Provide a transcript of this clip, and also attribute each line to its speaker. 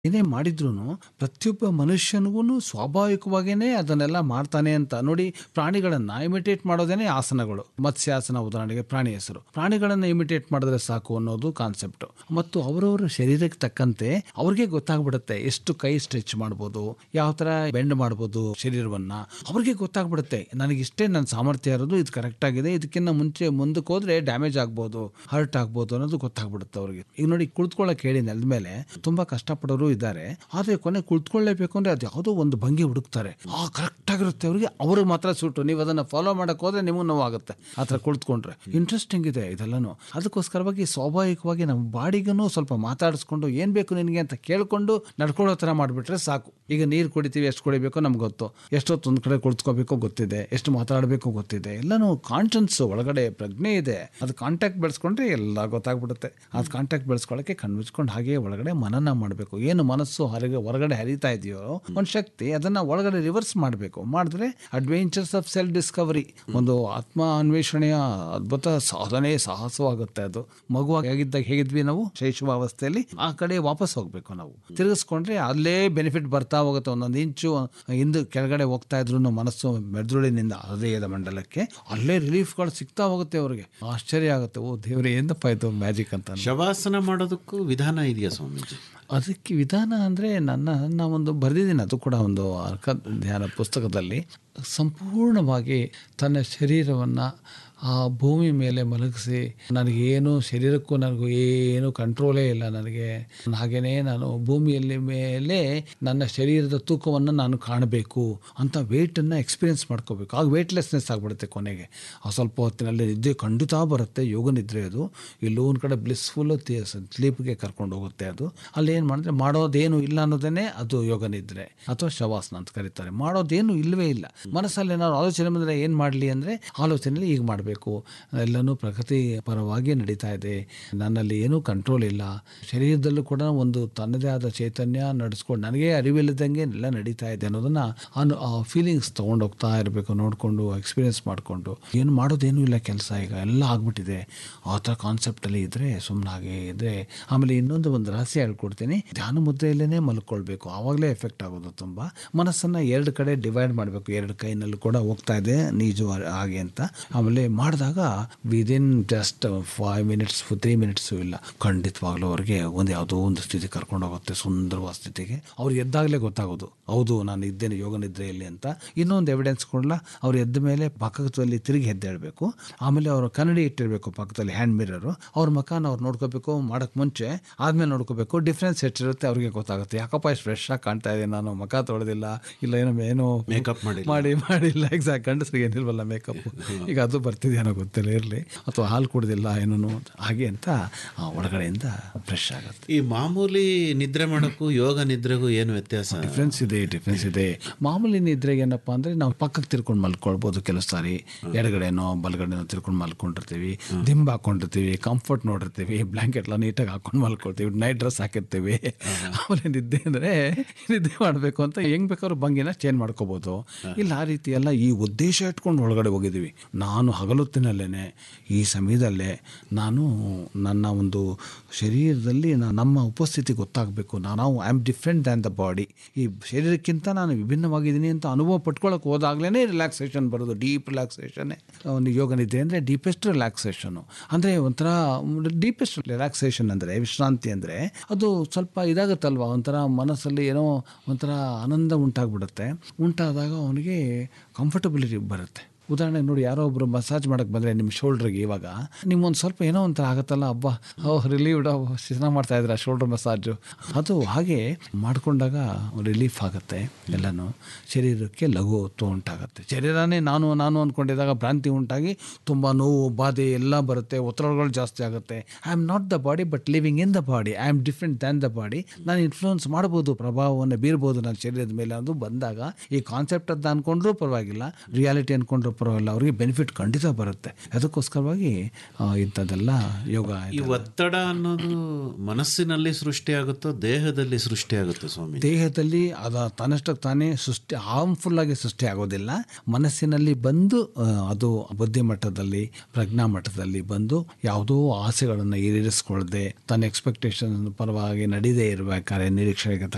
Speaker 1: ಏನೇ ಮಾಡಿದ್ರು ಪ್ರತಿಯೊಬ್ಬ ಮನುಷ್ಯನಿಗೂ ಸ್ವಾಭಾವಿಕವಾಗಿಯೇ ಅದನ್ನೆಲ್ಲ ಮಾಡ್ತಾನೆ ಅಂತ ನೋಡಿ ಪ್ರಾಣಿಗಳನ್ನ ಇಮಿಟೇಟ್ ಮಾಡೋದೇನೆ ಆಸನಗಳು ಮತ್ಸ್ಯಾಸನ ಉದಾಹರಣೆಗೆ ಪ್ರಾಣಿ ಹೆಸರು ಪ್ರಾಣಿಗಳನ್ನ ಇಮಿಟೇಟ್ ಮಾಡಿದ್ರೆ ಸಾಕು ಅನ್ನೋದು ಕಾನ್ಸೆಪ್ಟ್ ಮತ್ತು ಅವರವರ ಶರೀರಕ್ಕೆ ತಕ್ಕಂತೆ ಅವ್ರಿಗೆ ಗೊತ್ತಾಗ್ಬಿಡುತ್ತೆ ಎಷ್ಟು ಕೈ ಸ್ಟ್ರೆಚ್ ಮಾಡ್ಬೋದು ಯಾವ ತರ ಬೆಂಡ್ ಮಾಡ್ಬೋದು ಶರೀರವನ್ನ ಅವ್ರಿಗೆ ಗೊತ್ತಾಗ್ಬಿಡುತ್ತೆ ನನಗೆ ಇಷ್ಟೇ ನನ್ನ ಸಾಮರ್ಥ್ಯ ಇರೋದು ಇದು ಕರೆಕ್ಟ್ ಆಗಿದೆ ಇದಕ್ಕಿಂತ ಮುಂಚೆ ಮುಂದಕ್ಕೆ ಹೋದ್ರೆ ಡ್ಯಾಮೇಜ್ ಆಗ್ಬೋದು ಹರ್ಟ್ ಆಗ್ಬೋದು ಅನ್ನೋದು ಗೊತ್ತಾಗ್ಬಿಡುತ್ತೆ ಅವ್ರಿಗೆ ಈಗ ನೋಡಿ ಕುಳಿತುಕೊಳ್ಳೋಕೆ ಹೇಳಿ ನೆಲದ ಮೇಲೆ ತುಂಬಾ ಕಷ್ಟಪಡೋರು ಇದ್ದಾರೆ ಆದ್ರೆ ಕೊನೆ ಕುಳಿತುಕೊಳ್ಳೇಬೇಕು ಅಂದ್ರೆ ಅದು ಯಾವುದೋ ಒಂದು ಭಂಗಿ ಹುಡುಕ್ತಾರೆ ಆ ಕರೆಕ್ಟ್ ಆಗಿರುತ್ತೆ ಅವ್ರಿಗೆ ಅವ್ರಿಗೆ ಮಾತ್ರ ಸೂಟು ನೀವು ಅದನ್ನ ಫಾಲೋ ಮಾಡಕ್ ಹೋದ್ರೆ ನಿಮಗೂ ನೋವಾಗುತ್ತೆ ಆ ಥರ ಕುಳಿತುಕೊಂಡ್ರೆ ಇಂಟ್ರೆಸ್ಟಿಂಗ್ ಇದೆ ಇದೆಲ್ಲನೂ ಅದಕ್ಕೋಸ್ಕರವಾಗಿ ಸ್ವಾಭಾವಿಕವಾಗಿ ನಮ್ಮ ಬಾಡಿಗೂ ಸ್ವಲ್ಪ ಮಾತಾಡಿಸ್ಕೊಂಡು ಏನ್ ಬೇಕು ನಿನಗೆ ಅಂತ ಕೇಳ್ಕೊಂಡು ನಡ್ಕೊಳ್ಳೋ ಥರ ಮಾಡಿಬಿಟ್ರೆ ಸಾಕು ಈಗ ನೀರು ಕುಡಿತೀವಿ ಎಷ್ಟು ಕುಡಿಬೇಕೋ ನಮ್ಗೆ ಗೊತ್ತು ಎಷ್ಟೊತ್ತು ಒಂದು ಕಡೆ ಕುಳಿತುಕೋಬೇಕೋ ಗೊತ್ತಿದೆ ಎಷ್ಟು ಮಾತಾಡಬೇಕು ಗೊತ್ತಿದೆ ಎಲ್ಲನೂ ಕಾನ್ಷನ್ಸ್ ಒಳಗಡೆ ಪ್ರಜ್ಞೆ ಇದೆ ಅದು ಕಾಂಟ್ಯಾಕ್ಟ್ ಬೆಳೆಸ್ಕೊಂಡ್ರೆ ಎಲ್ಲ ಗೊತ್ತಾಗ್ಬಿಡುತ್ತೆ ಅದು ಕಾಂಟ್ಯಾಕ್ಟ್ ಬೆಳೆಸ್ಕೊಳ್ಳೋಕೆ ಕಣ್ಮುಚ್ಕೊಂಡು ಹಾಗೆ ಒಳಗಡೆ ಮನನ ಮಾಡಬೇಕು ಏನು ಮನಸ್ಸು ಹೊರಗೆ ಹೊರಗಡೆ ಹರಿತಾ ಇದೆಯೋ ಒಂದು ಶಕ್ತಿ ಅದನ್ನ ಒಳಗಡೆ ರಿವರ್ಸ್ ಮಾಡಬೇಕು ಮಾಡಿದ್ರೆ ಅಡ್ವೆಂಚರ್ಸ್ ಆಫ್ ಸೆಲ್ಫ್ ಡಿಸ್ಕವರಿ ಒಂದು ಆತ್ಮ ಅನ್ವೇಷಣೆಯ ಅದ್ಭುತ ಸಾಧನೆ ಸಾಹಸವಾಗುತ್ತೆ ಅದು ಮಗುವಾಗಿ ಹೇಗಿದ್ದಾಗ ಹೇಗಿದ್ವಿ ನಾವು ಶೈಶವಾವಸ್ಥೆಯಲ್ಲಿ ಆ ಕಡೆ ವಾಪಸ್ ಹೋಗ್ಬೇಕು ನಾವು ತಿರುಗಿಸ್ಕೊಂಡ್ರೆ ಅಲ್ಲೇ ಬೆನಿಫಿಟ್ ಬರ್ತಾ ಹೋಗುತ್ತೆ ಒಂದೊಂದು ಇಂಚು ಹಿಂದೆ ಕೆಳಗಡೆ ಹೋಗ್ತಾ ಇದ್ರು ಮನಸ್ಸು ಮೆದುಳಿನಿಂದ ಹೃದಯದ ಮಂಡಲಕ್ಕೆ ಅಲ್ಲೇ ರಿಲೀಫ್ಗಳು ಸಿಗ್ತಾ ಹೋಗುತ್ತೆ ಅವ್ರಿಗೆ ಆಶ್ಚರ್ಯ ಆಗುತ್ತೆ ಓ ದೇವ್ರೆ ಏನಪ್ಪ ಇದು ಮ್ಯಾಜಿಕ್ ಅಂತ
Speaker 2: ಶವಾಸನ ಮಾಡೋದಕ್ಕೂ ವಿಧಾನ ಇದೆಯಾ ಸ್ವಾಮೀಜಿ
Speaker 1: ಅದಕ್ಕೆ ವಿಧಾನ ಅಂದರೆ ನನ್ನ ನನ್ನ ಒಂದು ಬರೆದಿದ್ದೀನಿ ಅದು ಕೂಡ ಒಂದು ಅರ್ಕ ಧ್ಯಾನ ಪುಸ್ತಕದಲ್ಲಿ ಸಂಪೂರ್ಣವಾಗಿ ತನ್ನ ಶರೀರವನ್ನು ಆ ಭೂಮಿ ಮೇಲೆ ಮಲಗಿಸಿ ನನಗೇನು ಶರೀರಕ್ಕೂ ನನಗೂ ಏನು ಕಂಟ್ರೋಲೇ ಇಲ್ಲ ನನಗೆ ಹಾಗೆಯೇ ನಾನು ಭೂಮಿಯಲ್ಲಿ ಮೇಲೆ ನನ್ನ ಶರೀರದ ತೂಕವನ್ನು ನಾನು ಕಾಣಬೇಕು ಅಂತ ವೆಯ್ಟನ್ನು ಎಕ್ಸ್ಪೀರಿಯನ್ಸ್ ಮಾಡ್ಕೋಬೇಕು ಆಗ ವೆಯ್ಟ್ಲೆಸ್ನೆಸ್ ಆಗಿಬಿಡುತ್ತೆ ಕೊನೆಗೆ ಆ ಸ್ವಲ್ಪ ಹೊತ್ತಿನಲ್ಲಿ ನಿದ್ದೆ ಖಂಡಿತ ಬರುತ್ತೆ ಯೋಗ ನಿದ್ರೆ ಅದು ಎಲ್ಲೋ ಒಂದು ಕಡೆ ಬ್ಲಿಸ್ಫುಲ್ ಸ್ಲೀಪ್ಗೆ ಕರ್ಕೊಂಡು ಹೋಗುತ್ತೆ ಅದು ಅಲ್ಲಿ ಏನು ಮಾಡಿದ್ರೆ ಮಾಡೋದೇನು ಇಲ್ಲ ಅನ್ನೋದೇ ಅದು ಯೋಗ ನಿದ್ರೆ ಅಥವಾ ಶವಾಸನ ಅಂತ ಕರೀತಾರೆ ಮಾಡೋದೇನು ಇಲ್ಲವೇ ಇಲ್ಲ ಮನಸ್ಸಲ್ಲಿ ಏನಾದ್ರು ಆಲೋಚನೆ ಬಂದರೆ ಏನು ಮಾಡಲಿ ಅಂದರೆ ಆಲೋಚನೆಯಲ್ಲಿ ಈಗ ಮಾಡಬೇಕು ಎಲ್ಲನೂ ಪ್ರಗತಿ ಪರವಾಗಿ ನಡೀತಾ ಇದೆ ನನ್ನಲ್ಲಿ ಏನೂ ಕಂಟ್ರೋಲ್ ಇಲ್ಲ ಶರೀರದಲ್ಲೂ ಕೂಡ ಒಂದು ತನ್ನದೇ ಆದ ಚೈತನ್ಯ ನಡೆಸ್ಕೊಂಡು ನನಗೆ ಅರಿವಿಲ್ಲದಂಗೆ ಎಲ್ಲ ನಡೀತಾ ಇದೆ ಅನ್ನೋದನ್ನ ಅನು ಆ ಫೀಲಿಂಗ್ಸ್ ತೊಗೊಂಡು ಹೋಗ್ತಾ ಇರಬೇಕು ನೋಡಿಕೊಂಡು ಎಕ್ಸ್ಪೀರಿಯನ್ಸ್ ಮಾಡಿಕೊಂಡು ಏನು ಮಾಡೋದೇನೂ ಇಲ್ಲ ಕೆಲಸ ಈಗ ಎಲ್ಲ ಆಗ್ಬಿಟ್ಟಿದೆ ಆ ಥರ ಕಾನ್ಸೆಪ್ಟಲ್ಲಿ ಇದ್ದರೆ ಸುಮ್ಮನೆ ಹಾಗೆ ಇದ್ರೆ ಆಮೇಲೆ ಇನ್ನೊಂದು ಒಂದು ರಹಸ್ಯ ಹೇಳ್ಕೊಡ್ತೀನಿ ಧ್ಯಾನ ಮುದ್ರೆಯಲ್ಲೇ ಮಲ್ಕೊಳ್ಬೇಕು ಆವಾಗಲೇ ಎಫೆಕ್ಟ್ ಆಗೋದು ತುಂಬ ಮನಸ್ಸನ್ನು ಎರಡು ಕಡೆ ಡಿವೈಡ್ ಮಾಡಬೇಕು ಎರಡು ಕೈನಲ್ಲೂ ಕೂಡ ಹೋಗ್ತಾ ಇದೆ ನಿಜ ಹಾಗೆ ಅಂತ ಆಮೇಲೆ ಮಾಡಿದಾಗ within just five minutes three minutes ಇಲ್ಲ ಖಂಡಿತವಾಗ್ಲೂ ಅವ್ರಿಗೆ ಒಂದು ಯಾವುದೋ ಒಂದು ಸ್ಥಿತಿ ಕರ್ಕೊಂಡು ಹೋಗುತ್ತೆ ಸುಂದರವಾದ ಸ್ಥಿತಿಗೆ ಅವ್ರು ಎದ್ದಾಗಲೇ ಗೊತ್ತಾಗೋದು ಹೌದು ನಾನು ಇದ್ದೇನೆ ಯೋಗ ನಿದ್ರೆಯಲ್ಲಿ ಅಂತ ಇನ್ನೊಂದು ಎವಿಡೆನ್ಸ್ ಕೊಡಲ್ಲ ಅವ್ರು ಎದ್ದ ಮೇಲೆ ಪಕ್ಕದಲ್ಲಿ ತಿರುಗಿ ಎದ್ದೇಳಬೇಕು ಆಮೇಲೆ ಅವರು ಕನ್ನಡಿ ಇಟ್ಟಿರಬೇಕು ಪಕ್ಕದಲ್ಲಿ ಹ್ಯಾಂಡ್ ಮಿರರು ಅವ್ರ ಮಕಾನ ಅವ್ರು ನೋಡ್ಕೋಬೇಕು ಮಾಡೋಕ್ಕೆ ಮುಂಚೆ ಆದ್ಮೇಲೆ ನೋಡ್ಕೋಬೇಕು ಡಿಫ್ರೆನ್ಸ್ ಎಷ್ಟಿರುತ್ತೆ ಅವ್ರಿಗೆ ಗೊತ್ತಾಗುತ್ತೆ ಯಾಕಪ್ಪ ಇಷ್ಟು ಫ್ರೆಶ್ ಆಗಿ ಕಾಣ್ತಾ ಇದೆ ನಾನು ಮಕ ತೊಳೆದಿಲ್ಲ ಇಲ್ಲ ಏನೋ ಏನೋ
Speaker 2: ಮೇಕಪ್ ಮಾಡಿ
Speaker 1: ಮಾಡಿ ಮಾಡಿಲ್ಲ ಎಕ್ಸಾಕ್ಟ್ ಗಂಡಸರಿಗೆ ಏನಿಲ್ವಲ್ಲ ಮೇಕಪ್ ಈಗ ಅದು ಬರ್ತಿದೆಯೋ ಗೊತ್ತಿಲ್ಲ ಇರಲಿ ಅಥವಾ ಹಾಲು ಕುಡ್ದಿಲ್ಲ ಏನೋ ಹಾಗೆ ಅಂತ ಆ ಒಳಗಡೆಯಿಂದ ಫ್ರೆಶ್ ಆಗುತ್ತೆ
Speaker 2: ಈ ಮಾಮೂಲಿ ನಿದ್ರೆ ಮಾಡೋಕ್ಕೂ ಯೋಗ ನಿದ್ರೆಗೂ ಏನು ವ್ಯತ್ಯಾಸ
Speaker 1: ಡಿಫ್ರೆನ್ಸ್ ಇದೆ ಡಿಫ್ರೆನ್ಸ್ ಇದೆ ಮಾಮೂಲಿ ನಿದ್ರೆಗೆ ಏನಪ್ಪ ಅಂದರೆ ನಾವು ಪಕ್ಕಕ್ಕೆ ತಿರ್ಕೊಂಡು ಮಲ್ಕೊಳ್ಬೋದು ಕೆಲವು ಸಾರಿ ಎಡಗಡೆನೋ ಬಲಗಡೆನೋ ತಿರ್ಕೊಂಡು ಮಲ್ಕೊಂಡಿರ್ತೀವಿ ದಿಂಬು ಹಾಕೊಂಡಿರ್ತೀವಿ ಕಂಫರ್ಟ್ ನೋಡಿರ್ತೀವಿ ಬ್ಲ್ಯಾಂಕೆಟ್ ಎಲ್ಲ ನೀಟಾಗಿ ಹಾಕೊಂಡು ಮಲ್ಕೊಳ್ತೀವಿ ನೈಟ್ ಡ್ರೆಸ್ ಹಾಕಿರ್ತೀವಿ ಆಮೇಲೆ ನಿದ್ದೆ ಅಂದರೆ ನಿದ್ದೆ ಮಾಡಬೇಕು ಅಂತ ಹೆಂಗ್ ಬೇಕಾದ್ರೂ ಭಂಗಿನ ಚೇಂಜ್ ಮಾಡ್ಕೋಬೋದು ಇಲ್ಲ ಆ ರೀತಿ ಎಲ್ಲ ಈ ಉದ್ದೇಶ ಇಟ್ಕೊಂಡು ಒಳಗಡೆ ಹೋಗಿದ್ದೀವಿ ನಾನು ಹಗಲೊತ್ತಿನಲ್ಲೇ ಈ ಸಮಯದಲ್ಲೇ ನಾನು ನನ್ನ ಒಂದು ಶರೀರದಲ್ಲಿ ನಾ- ನಮ್ಮ ಉಪಸ್ಥಿತಿ ಗೊತ್ತಾಗಬೇಕು ನಾವು I am different than the body ಈ ಶರೀರಕ್ಕಿಂತ ನಾನು ವಿಭಿನ್ನವಾಗಿದ್ದೀನಿ ಅಂತ ಅನುಭವ ಪಟ್ಕೊಳ್ಳೋಕೆ ಹೋದಾಗಲೇ ರಿಲ್ಯಾಕ್ಸೇಷನ್ ಬರೋದು ಡೀಪ್ ರಿಲ್ಯಾಕ್ಸೇಷನ್ನೇ ಒಂದು ಯೋಗ ನಿದ್ದೆ ಅಂದರೆ ಡೀಪೆಸ್ಟ್ ರಿಲ್ಯಾಕ್ಸೇಷನು ಅಂದರೆ ಒಂಥರ ಡೀಪೆಸ್ಟ್ ರಿಲ್ಯಾಕ್ಸೇಷನ್ ಅಂದರೆ ವಿಶ್ರಾಂತಿ ಅಂದರೆ ಅದು ಸ್ವಲ್ಪ ಇದಾಗುತ್ತಲ್ವ ಒಂಥರ ಮನಸ್ಸಲ್ಲಿ ಏನೋ ಒಂಥರ ಆನಂದ ಉಂಟಾಗ್ಬಿಡುತ್ತೆ ಉಂಟಾದಾಗ ಅವನಿಗೆ ಕಂಫರ್ಟಬಿಲಿಟಿ ಬರುತ್ತೆ ಉದಾಹರಣೆಗೆ ನೋಡಿ ಯಾರೋ ಒಬ್ರು ಮಸಾಜ್ ಮಾಡಕ್ಕೆ ಬಂದರೆ ನಿಮ್ಮ ಶೋಲ್ಡ್ರಿಗೆ ಇವಾಗ ನಿಮ್ಗೊಂದು ಸ್ವಲ್ಪ ಏನೋ ಒಂಥರ ಆಗುತ್ತಲ್ಲ ಅಬ್ಬ ಓ ರಿಲೀವ್ಡ್ ಚೆನ್ನಾಗಿ ಮಾಡ್ತಾ ಇದ್ರ ಶೋಲ್ಡರ್ ಮಸಾಜು ಅದು ಹಾಗೆ ಮಾಡಿಕೊಂಡಾಗ ರಿಲೀಫ್ ಆಗುತ್ತೆ ಎಲ್ಲನೂ ಶರೀರಕ್ಕೆ ಲಘುತ್ವ ಉಂಟಾಗುತ್ತೆ ಶರೀರನೇ ನಾನು ನಾನು ಅಂದ್ಕೊಂಡಿದ್ದಾಗ ಭ್ರಾಂತಿ ಉಂಟಾಗಿ ತುಂಬ ನೋವು ಬಾಧೆ ಎಲ್ಲ ಬರುತ್ತೆ ಒತ್ತಡಗಳು ಜಾಸ್ತಿ ಆಗುತ್ತೆ I am not the body but living in the body I am different than the body ನಾನು ಇನ್ಫ್ಲೂಯೆನ್ಸ್ ಮಾಡ್ಬೋದು ಪ್ರಭಾವವನ್ನು ಬೀರ್ಬೋದು ನನ್ನ ಶರೀರದ ಮೇಲೆ ಅದು ಬಂದಾಗ ಈ ಕಾನ್ಸೆಪ್ಟ್ ಅಂತ ಅಂದ್ಕೊಂಡ್ರೂ ಪರವಾಗಿಲ್ಲ ರಿಯಾಲಿಟಿ ಅಂದ್ಕೊಂಡ್ರೂ ಪರವಾಗಿಲ್ಲ ಅವ್ರಿಗೆ ಬೆನಿಫಿಟ್ ಖಂಡಿತ ಬರುತ್ತೆ ಅದಕ್ಕೋಸ್ಕರವಾಗಿ ಆ, ಇಂಥದ್ದೆಲ್ಲ ಯೋಗ
Speaker 2: ಈ ಒತ್ತಡ ಅನ್ನೋದು ಮನಸ್ಸಿನಲ್ಲಿ ಸೃಷ್ಟಿಯಾಗುತ್ತೋ ದೇಹದಲ್ಲಿ ಸೃಷ್ಟಿಯಾಗುತ್ತೋ ಸ್ವಾಮಿ
Speaker 1: ದೇಹದಲ್ಲಿ ಅದ ತನ್ನಷ್ಟಕ್ಕೆ ತಾನೇ ಸೃಷ್ಟಿ ಹಾರ್ಮ್ಫುಲ್ ಆಗಿ ಸೃಷ್ಟಿ ಆಗೋದಿಲ್ಲ ಮನಸ್ಸಿನಲ್ಲಿ ಬಂದು ಆ, ಅದು ಬುದ್ಧಿ ಮಟ್ಟದಲ್ಲಿ ಪ್ರಜ್ಞಾ ಮಟ್ಟದಲ್ಲಿ ಬಂದು ಯಾವುದೋ ಆಸೆಗಳನ್ನು ಈಡೇರಿಸ್ಕೊಳ್ಳದೆ ತನ್ನ ಎಕ್ಸ್ಪೆಕ್ಟೇಷನ್ ಪರವಾಗಿ ನಡೀದೇ ಇರಬೇಕಾದ್ರೆ ನಿರೀಕ್ಷೆಗೆ